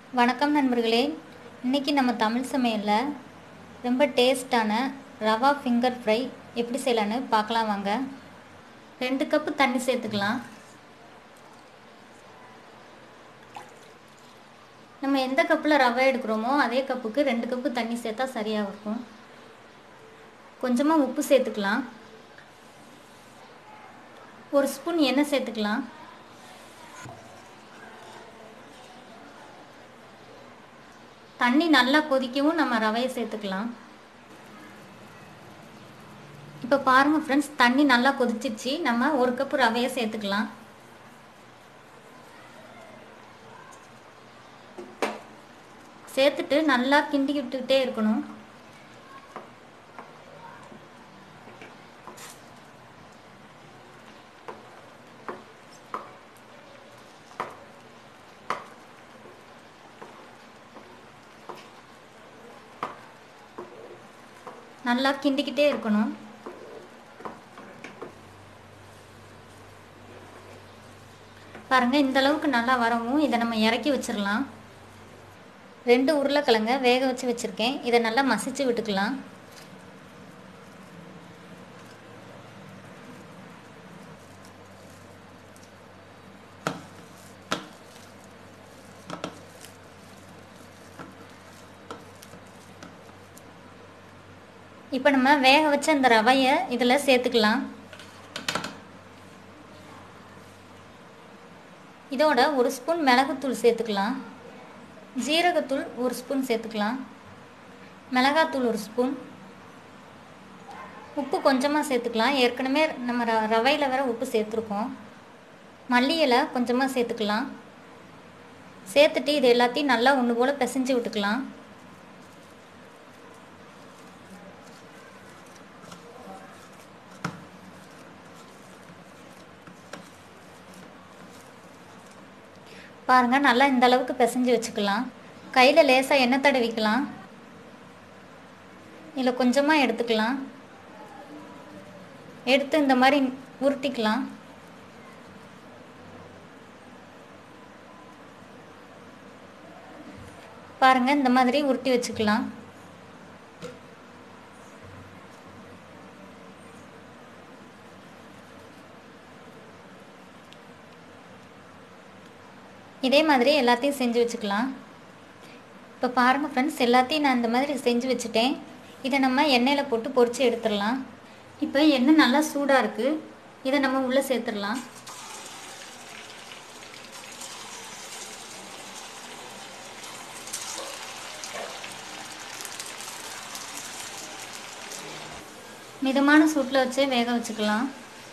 வணக்கம் நண்பர்களே இன்றைக்கி நம்ம தமிழ் சமையலில் ரொம்ப டேஸ்டான ரவா ஃபிங்கர் ஃப்ரை எப்படி செய்யலான்னு பார்க்கலாம் வாங்க ரெண்டு கப்பு தண்ணி சேர்த்துக்கலாம் நம்ம எந்த கப்பில் ரவை எடுக்கிறோமோ அதே கப்புக்கு ரெண்டு கப்பு தண்ணி சேர்த்தா சரியாக இருக்கும் கொஞ்சமாக உப்பு சேர்த்துக்கலாம் ஒரு ஸ்பூன் எண்ணெய் சேர்த்துக்கலாம் தண்ணி நல்லா கொதிக்கவும் நம்ம ரவையை சேர்த்துக்கலாம் இப்போ பாருங்கள் ஃப்ரெண்ட்ஸ் தண்ணி நல்லா கொதிச்சிச்சு நம்ம ஒரு கப்பு ரவையை சேர்த்துக்கலாம் சேர்த்துட்டு நல்லா கிண்டி விட்டுக்கிட்டே இருக்கணும் நல்லா கிண்டிக்கிட்டே இருக்கணும் பாருங்கள் இந்த அளவுக்கு நல்லா வரவும் இதை நம்ம இறக்கி வச்சிடலாம் ரெண்டு உருளைக்கிழங்க வேக வச்சு வச்சுருக்கேன் இதை நல்லா மசிச்சு விட்டுக்கலாம் இப்போ நம்ம வேக வச்ச அந்த ரவையை இதில் சேர்த்துக்கலாம் இதோட ஒரு ஸ்பூன் மிளகுத்தூள் சேர்த்துக்கலாம் ஜீரகத்தூள் ஒரு ஸ்பூன் சேர்த்துக்கலாம் மிளகாத்தூள் ஒரு ஸ்பூன் உப்பு கொஞ்சமாக சேர்த்துக்கலாம் ஏற்கனவே நம்ம ர ரவையில் வேற உப்பு சேர்த்துருக்கோம் மல்லி இலை கொஞ்சமாக சேர்த்துக்கலாம் சேர்த்துட்டு இது எல்லாத்தையும் நல்லா ஒன்று போல் பிசைஞ்சு விட்டுக்கலாம் பாருங்கள் நல்லா இந்த அளவுக்கு பிசைஞ்சு வச்சுக்கலாம் கையில் லேசாக எண்ணெய் தடவிக்கலாம் இதில் கொஞ்சமாக எடுத்துக்கலாம் எடுத்து இந்த மாதிரி உருட்டிக்கலாம் பாருங்கள் இந்த மாதிரி உருட்டி வச்சுக்கலாம் இதே மாதிரி எல்லாத்தையும் செஞ்சு வச்சுக்கலாம் இப்போ பாருங்கள் ஃப்ரெண்ட்ஸ் எல்லாத்தையும் நான் இந்த மாதிரி செஞ்சு வச்சுட்டேன் இதை நம்ம எண்ணெயில் போட்டு பொரித்து எடுத்துடலாம் இப்போ எண்ணெய் நல்லா சூடாக இருக்குது இதை நம்ம உள்ளே சேர்த்துடலாம் மிதமான சூட்டில் வச்சு வேக வச்சுக்கலாம்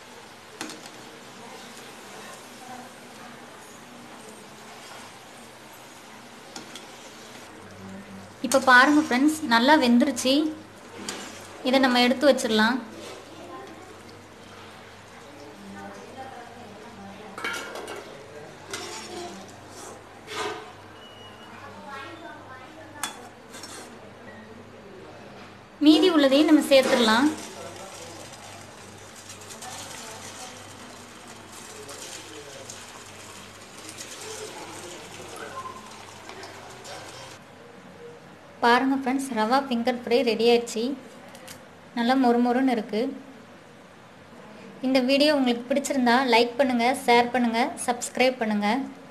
இப்போ பாருங்கள் ஃப்ரெண்ட்ஸ் நல்லா வெந்துருச்சு இதை நம்ம எடுத்து வச்சிடலாம் மீதி உள்ளதையும் நம்ம சேர்த்துடலாம் பாருங்கள் friends rava finger fry ready ஆயிடுச்சு நல்லா மொறுமொறுன்னு இருக்குது இந்த வீடியோ உங்களுக்கு பிடிச்சிருந்தா லைக் பண்ணுங்கள் ஷேர் பண்ணுங்கள் சப்ஸ்கிரைப் பண்ணுங்கள்